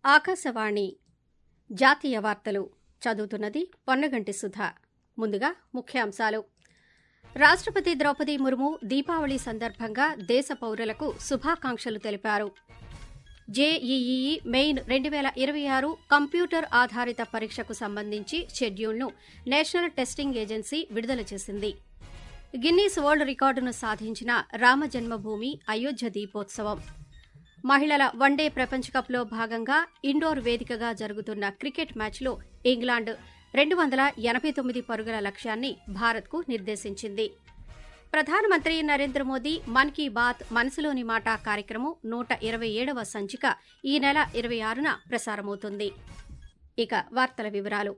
ఆకాశవాణి జాతీయ వార్తలు చదువుతున్నది పొన్నగంటి సుధ ముందుగా ముఖ్యాంశాలు రాష్ట్రపతి ద్రౌపది ముర్ము దీపావళి సందర్భంగా దేశ పౌరులకు శుభాకాంక్షలు తెలిపారు జేఈఈ మెయిన్ రెండు వేల ఇరవై ఆరు కంప్యూటర్ ఆధారిత పరీక్షకు సంబంధించి షెడ్యూల్ను నేషనల్ టెస్టింగ్ ఏజెన్సీ విడుదల చేసింది గిన్నీస్ వరల్డ్ రికార్డును సాధించిన రామజన్మభూమి అయోధ్య దీపోత్సవం మహిళల వన్డే ప్రపంచ కప్లో భాగంగా ఇండోర్ వేదికగా జరుగుతున్న క్రికెట్ మ్యాచ్లో ఇంగ్లాండ్ రెండు వందల ఎనభై తొమ్మిది పరుగుల లక్ష్యాన్ని భారత్కు నిర్దేశించింది ప్రధానమంత్రి నరేంద్ర మోదీ మన్ కీ బాత్ మనసులోని మాట కార్యక్రమం నూట ఇరవై ఏడవ సంచిక ఈ నెల ఇరవై ఆరున ప్రసారమవుతుంది ఇక వార్తల వివరాలు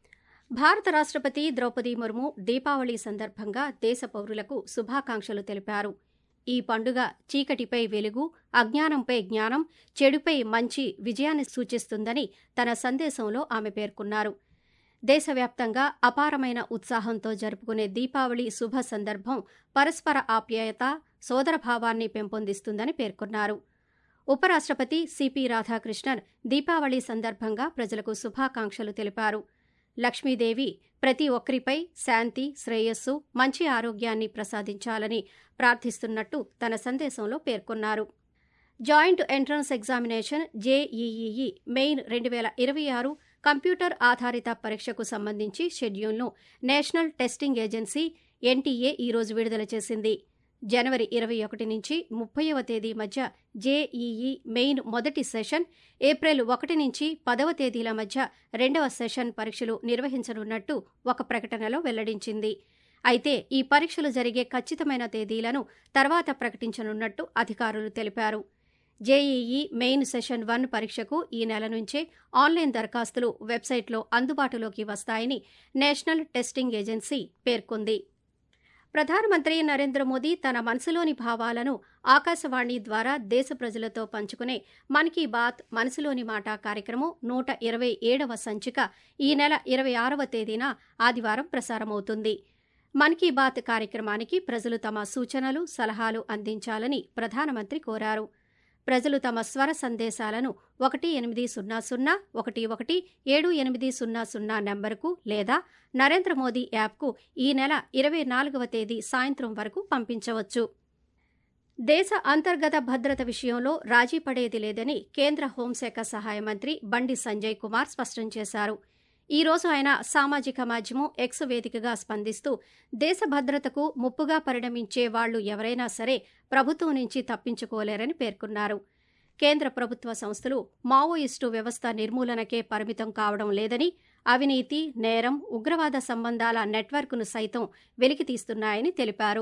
భారత రాష్ట్రపతి ద్రౌపది ముర్ము దీపావళి సందర్భంగా దేశ పౌరులకు శుభాకాంక్షలు తెలిపారు ఈ పండుగ చీకటిపై వెలుగు అజ్ఞానంపై జ్ఞానం చెడుపై మంచి విజయాన్ని సూచిస్తుందని తన సందేశంలో ఆమె పేర్కొన్నారు దేశవ్యాప్తంగా అపారమైన ఉత్సాహంతో జరుపుకునే దీపావళి శుభ సందర్భం పరస్పర ఆప్యాయత సోదరభావాన్ని పెంపొందిస్తుందని పేర్కొన్నారు ఉపరాష్ట్రపతి సిపి రాధాకృష్ణన్ దీపావళి సందర్భంగా ప్రజలకు శుభాకాంక్షలు తెలిపారు లక్ష్మీదేవి ప్రతి ఒక్కరిపై శాంతి శ్రేయస్సు మంచి ఆరోగ్యాన్ని ప్రసాదించాలని ప్రార్థిస్తున్నట్టు తన సందేశంలో పేర్కొన్నారు joint entrance examination JEE main రెండు వేల ఇరవై ఆరు కంప్యూటర్ ఆధారిత పరీక్షకు సంబంధించి షెడ్యూల్ను నేషనల్ టెస్టింగ్ ఏజెన్సీ ఎన్టీఏ ఈరోజు విడుదల చేసింది జనవరి ఇరవై ఒకటి నుంచి ముప్పైవ తేదీ మధ్య జేఈఈ మెయిన్ మొదటి సెషన్ ఏప్రిల్ ఒకటి నుంచి పదవ తేదీల మధ్య రెండవ సెషన్ పరీక్షలు నిర్వహించనున్నట్టు ఒక ప్రకటనలో వెల్లడించింది అయితే ఈ పరీక్షలు జరిగే ఖచ్చితమైన తేదీలను తర్వాత ప్రకటించనున్నట్టు అధికారులు తెలిపారు జేఈఈ మెయిన్ సెషన్ వన్ పరీక్షకు ఈ నెల నుంచే ఆన్లైన్ దరఖాస్తులు వెబ్సైట్లో అందుబాటులోకి వస్తాయని నేషనల్ టెస్టింగ్ ఏజెన్సీ పేర్కొంది ప్రధానమంత్రి నరేంద్ర మోదీ తన మనసులోని భావాలను ఆకాశవాణి ద్వారా దేశ ప్రజలతో పంచుకునే మన్ కీ బాత్ మనసులోని మాట కార్యక్రమం నూట ఇరవై ఏడవ సంచిక ఈ నెల ఇరవై ఆరవ తేదీన ఆదివారం ప్రసారమవుతుంది మన్ కీ బాత్ కార్యక్రమానికి ప్రజలు తమ సూచనలు సలహాలు అందించాలని ప్రధానమంత్రి కోరారు ప్రజలు తమ స్వర సందేశాలను ఒకటి ఎనిమిది సున్నా సున్నా ఒకటి ఒకటి ఏడు ఎనిమిది సున్నా సున్నా నెంబరుకు లేదా నరేంద్ర మోదీ యాప్కు ఈ నెల ఇరవై నాలుగవ తేదీ సాయంత్రం వరకు పంపించవచ్చు దేశ అంతర్గత భద్రత విషయంలో రాజీ పడేది లేదని కేంద్ర హోంశాఖ సహాయ మంత్రి బండి సంజయ్ కుమార్ స్పష్టం చేశారు ఈ రోజు ఆయన సామాజిక మాధ్యమం ఎక్స్ వేదికగా స్పందిస్తూ దేశ భద్రతకు ముప్పుగా పరిణమించే వాళ్లు ఎవరైనా సరే ప్రభుత్వం నుంచి తప్పించుకోలేరని పేర్కొన్నారు కేంద్ర ప్రభుత్వ సంస్థలు మావోయిస్టు వ్యవస్థ నిర్మూలనకే పరిమితం కావడం లేదని అవినీతి నేరం ఉగ్రవాద సంబంధాల నెట్వర్క్ను సైతం వెలికితీస్తున్నాయని తెలిపారు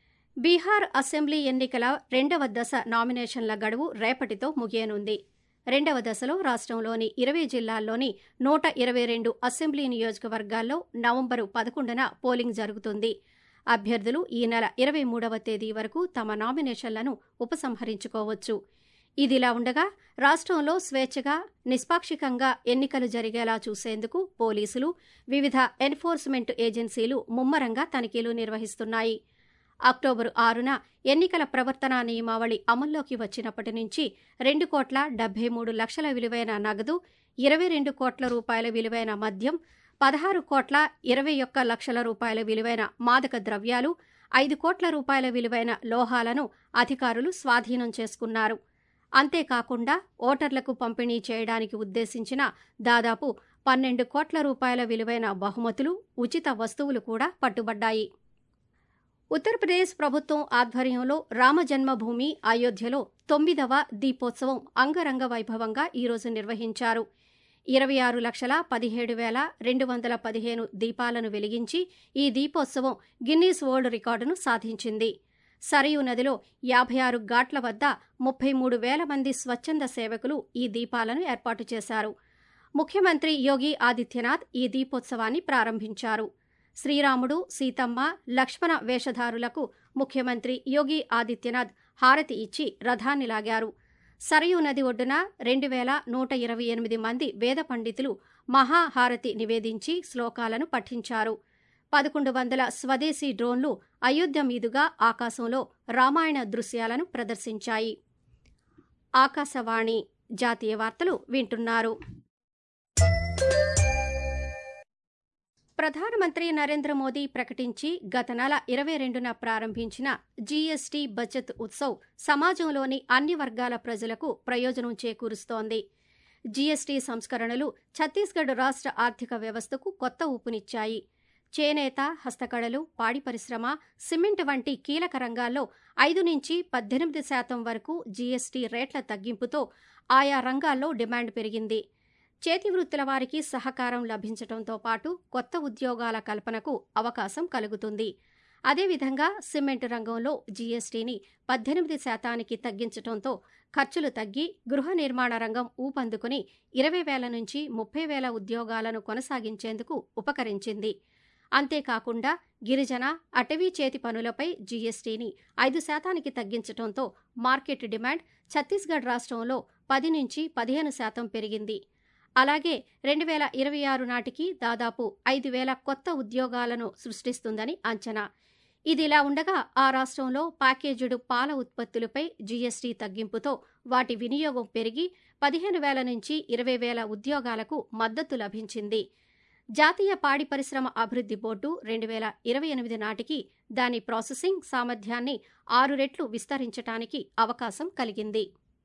బీహార్ అసెంబ్లీ ఎన్నికల రెండవ దశ నామినేషన్ల గడువు రేపటితో ముగియనుంది రెండవ దశలో రాష్ట్రంలోని ఇరవై జిల్లాల్లోని నూట ఇరవై రెండు అసెంబ్లీ నియోజకవర్గాల్లో నవంబరు పదకొండున పోలింగ్ జరుగుతుంది అభ్యర్థులు ఈ నెల ఇరవై మూడవ తేదీ వరకు తమ నామినేషన్లను ఉపసంహరించుకోవచ్చు ఇదిలా ఉండగా రాష్ట్రంలో స్వేచ్ఛగా నిష్పాక్షికంగా ఎన్నికలు జరిగేలా చూసేందుకు పోలీసులు వివిధ ఎన్ఫోర్స్మెంట్ ఏజెన్సీలు ముమ్మరంగా తనిఖీలు నిర్వహిస్తున్నాయి అక్టోబరు ఆరున ఎన్నికల ప్రవర్తనా నియమావళి అమల్లోకి వచ్చినప్పటి నుంచి రెండు కోట్ల డెబ్బై మూడు లక్షల విలువైన నగదు ఇరవై రెండు కోట్ల రూపాయల విలువైన మద్యం పదహారు కోట్ల ఇరవై ఒక్క లక్షల రూపాయల విలువైన మాదక ద్రవ్యాలు ఐదు కోట్ల రూపాయల విలువైన లోహాలను అధికారులు స్వాధీనం చేసుకున్నారు అంతేకాకుండా ఓటర్లకు పంపిణీ చేయడానికి ఉద్దేశించిన దాదాపు పన్నెండు కోట్ల రూపాయల విలువైన బహుమతులు ఉచిత వస్తువులు కూడా పట్టుబడ్డాయి ఉత్తరప్రదేశ్ ప్రభుత్వం ఆధ్వర్యంలో రామజన్మభూమి అయోధ్యలో తొమ్మిదవ దీపోత్సవం అంగరంగ వైభవంగా ఈరోజు నిర్వహించారు ఇరవై ఆరు లక్షల పదిహేడు వేల రెండు వందల పదిహేను దీపాలను వెలిగించి ఈ దీపోత్సవం గిన్నీస్ వరల్డ్ రికార్డును సాధించింది సరయూ నదిలో యాభై ఆరు ఘాట్ల వద్ద ముప్పై మూడు వేల మంది స్వచ్ఛంద సేవకులు ఈ దీపాలను ఏర్పాటు చేశారు ముఖ్యమంత్రి యోగి ఆదిత్యనాథ్ ఈ దీపోత్సవాన్ని ప్రారంభించారు శ్రీరాముడు సీతమ్మ లక్ష్మణ వేషధారులకు ముఖ్యమంత్రి యోగి ఆదిత్యనాథ్ హారతి ఇచ్చి రథాన్ని లాగారు సరయూ నది ఒడ్డున రెండు వేల నూట ఇరవై ఎనిమిది మంది వేద పండితులు మహాహారతి నివేదించి శ్లోకాలను పఠించారు పదకొండు వందల స్వదేశీ డ్రోన్లు అయోధ్య మీదుగా ఆకాశంలో రామాయణ దృశ్యాలను ప్రదర్శించాయి ఆకాశవాణి జాతీయ వార్తలు వింటున్నారు ప్రధానమంత్రి నరేంద్ర మోదీ ప్రకటించి గత నెల ఇరవై రెండున ప్రారంభించిన జీఎస్టీ బచత్ ఉత్సవ్ సమాజంలోని అన్ని వర్గాల ప్రజలకు ప్రయోజనం చేకూరుస్తోంది జీఎస్టీ సంస్కరణలు ఛత్తీస్గఢ్ రాష్ట్ర ఆర్థిక వ్యవస్థకు కొత్త ఊపునిచ్చాయి చేనేత హస్తకళలు పాడి పరిశ్రమ సిమెంట్ వంటి కీలక రంగాల్లో ఐదు నుంచి పద్దెనిమిది శాతం వరకు జీఎస్టీ రేట్ల తగ్గింపుతో ఆయా రంగాల్లో డిమాండ్ పెరిగింది చేతి వృత్తుల వారికి సహకారం లభించడంతో పాటు కొత్త ఉద్యోగాల కల్పనకు అవకాశం కలుగుతుంది అదేవిధంగా సిమెంట్ రంగంలో జీఎస్టీని పద్దెనిమిది శాతానికి తగ్గించడంతో ఖర్చులు తగ్గి గృహ నిర్మాణ రంగం ఊపందుకుని ఇరవై వేల నుంచి ముప్పై వేల ఉద్యోగాలను కొనసాగించేందుకు ఉపకరించింది అంతేకాకుండా గిరిజన అటవీ చేతి పనులపై జీఎస్టీని ఐదు శాతానికి తగ్గించడంతో మార్కెట్ డిమాండ్ ఛత్తీస్గఢ్ రాష్ట్రంలో పది నుంచి పదిహేను శాతం పెరిగింది అలాగే రెండు వేల ఇరవై ఆరు నాటికి దాదాపు ఐదు వేల కొత్త ఉద్యోగాలను సృష్టిస్తుందని అంచనా ఇదిలా ఉండగా ఆ రాష్ట్రంలో ప్యాకేజుడు పాల ఉత్పత్తులపై జీఎస్టీ తగ్గింపుతో వాటి వినియోగం పెరిగి పదిహేను వేల నుంచి ఇరవై వేల ఉద్యోగాలకు మద్దతు లభించింది జాతీయ పాడి పరిశ్రమ అభివృద్ధి బోర్డు రెండు వేల ఇరవై ఎనిమిది నాటికి దాని ప్రాసెసింగ్ సామర్థ్యాన్ని ఆరు రెట్లు విస్తరించడానికి అవకాశం కలిగింది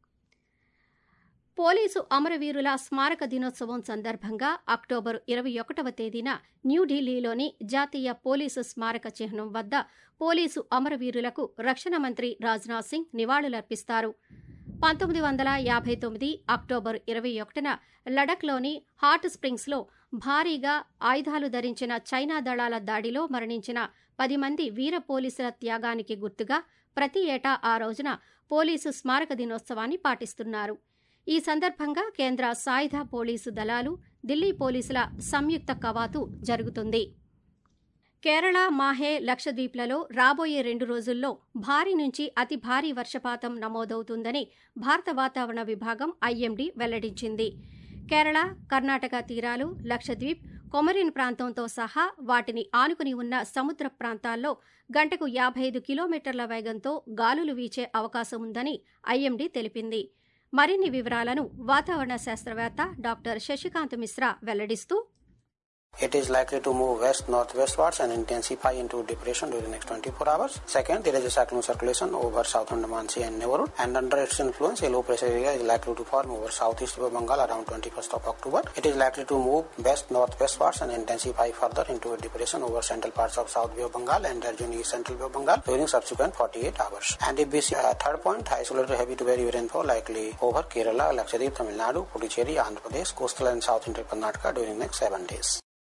పోలీసు అమరవీరుల స్మారక దినోత్సవం సందర్భంగా అక్టోబర్ ఇరవై ఒకటవ తేదీన న్యూఢిల్లీలోని జాతీయ పోలీసు స్మారక చిహ్నం వద్ద పోలీసు అమరవీరులకు రక్షణ మంత్రి రాజ్నాథ్ సింగ్ నివాళులర్పిస్తారు పంతొమ్మిది వందల యాభై తొమ్మిది అక్టోబర్ ఇరవై ఒకటిన లడఖ్లోని హాట్ స్ప్రింగ్స్లో భారీగా ఆయుధాలు ధరించిన చైనా దళాల దాడిలో మరణించిన పది మంది వీర పోలీసుల త్యాగానికి గుర్తుగా ప్రతి ఏటా ఆ రోజున పోలీసు స్మారక దినోత్సవాన్ని పాటిస్తున్నారు ఈ సందర్భంగా కేంద్ర సాయుధ పోలీసు దళాలు ఢిల్లీ పోలీసుల సంయుక్త కవాతు జరుగుతుంది కేరళ మాహే లక్షద్వీప్లలో రాబోయే రెండు రోజుల్లో భారీ నుంచి అతి భారీ వర్షపాతం నమోదవుతుందని భారత వాతావరణ విభాగం ఐఎండీ వెల్లడించింది కేరళ కర్ణాటక తీరాలు లక్షద్వీప్ కొమరిన్ ప్రాంతంతో సహా వాటిని ఆనుకుని ఉన్న సముద్ర ప్రాంతాల్లో గంటకు యాభై ఐదు కిలోమీటర్ల వేగంతో గాలులు వీచే అవకాశం ఉందని ఐఎండీ తెలిపింది మరిన్ని వివరాలను వాతావరణ శాస్త్రవేత్త డాక్టర్ శశికాంత్ మిశ్రా వెల్లడిస్తూ It is likely to move west northwestwards and intensify into depression during the next 24 hours. Second, there is a cyclone circulation over south Andaman Sea and neighborhood, and under its influence, a low pressure area is likely to form over southeast of Bengal around 21st of October. It is likely to move west northwestwards and intensify further into a depression over central parts of South Bay of Bengal and Arjun East Central Bay of Bengal during subsequent 48 hours. And if we see uh, third point, isolated heavy to very rainfall likely over Kerala, Lakshadweep, Tamil Nadu, Puducherry, Andhra Pradesh, coastal and south central Karnataka during the next seven days.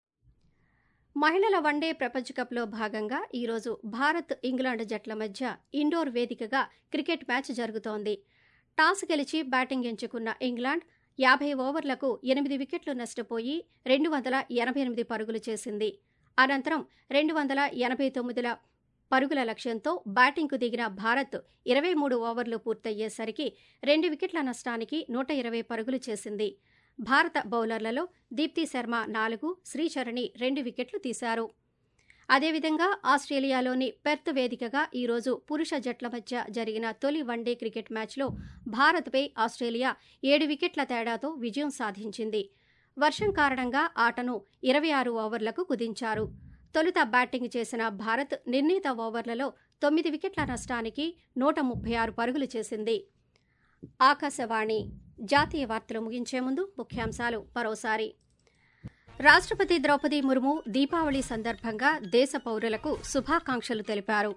మహిళల one day ప్రపంచ కప్లో భాగంగా ఈరోజు Bharat England జట్ల మధ్య ఇండోర్ వేదికగా cricket match జరుగుతోంది toss గెలిచి బ్యాటింగ్ ఎంచుకున్న ఇంగ్లాండ్ యాభై ఓవర్లకు ఎనిమిది వికెట్లు నష్టపోయి రెండు వందల ఎనభై ఎనిమిది పరుగులు చేసింది అనంతరం రెండు వందల ఎనభై తొమ్మిదిల పరుగుల లక్ష్యంతో బ్యాటింగ్కు దిగిన భారత్ ఇరవై మూడు ఓవర్లు పూర్తయ్యేసరికి రెండు వికెట్ల నష్టానికి నూట ఇరవై పరుగులు చేసింది భారత బౌలర్లలో దీప్తి శర్మ నాలుగు శ్రీచరణి రెండు వికెట్లు తీశారు అదేవిధంగా ఆస్ట్రేలియాలోని పెర్త్ వేదికగా ఈరోజు పురుష జట్ల మధ్య జరిగిన తొలి వన్డే క్రికెట్ మ్యాచ్లో భారత్పై ఆస్ట్రేలియా ఏడు వికెట్ల తేడాతో విజయం సాధించింది వర్షం కారణంగా ఆటను ఇరవై ఆరు ఓవర్లకు కుదించారు తొలుత బ్యాటింగ్ చేసిన భారత్ నిర్ణీత ఓవర్లలో తొమ్మిది వికెట్ల నష్టానికి నూట ముప్పై ఆరు పరుగులు చేసింది ఆకాశవాణి జాతీయ వార్తలు ముగించే ముందు ముఖ్యాంశాలు మరోసారి రాష్ట్రపతి ద్రౌపది ముర్ము దీపావళి సందర్భంగా దేశ పౌరులకు శుభాకాంక్షలు తెలిపారు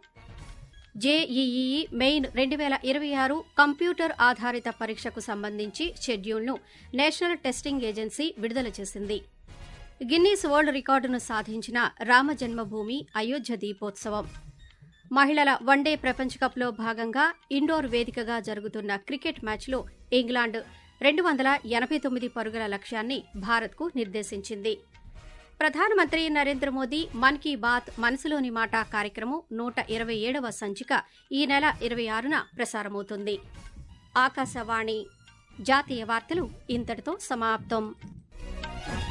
జేఈఈ మెయిన్ రెండు వేల ఇరవై ఆరు కంప్యూటర్ ఆధారిత పరీక్షకు సంబంధించి షెడ్యూల్ను నేషనల్ టెస్టింగ్ ఏజెన్సీ విడుదల చేసింది గిన్నీస్ వరల్డ్ రికార్డును సాధించిన రామజన్మభూమి అయోధ్య దీపోత్సవం మహిళల వన్డే ప్రపంచ కప్లో భాగంగా ఇండోర్ వేదికగా జరుగుతున్న క్రికెట్ మ్యాచ్లో ఇంగ్లాండ్ రెండు వందల ఎనభై తొమ్మిది పరుగుల లక్ష్యాన్ని భారత్కు నిర్దేశించింది ప్రధానమంత్రి నరేంద్ర మోదీ మన్ కీ బాత్ మనసులోని మాట కార్యక్రమం నూట ఇరవై ఏడవ సంచిక ఈ నెల ఇరవై ఆరున ప్రసారమవుతుంది ఆకాశవాణి జాతీయ వార్తలు ఇంతటితో సమాప్తం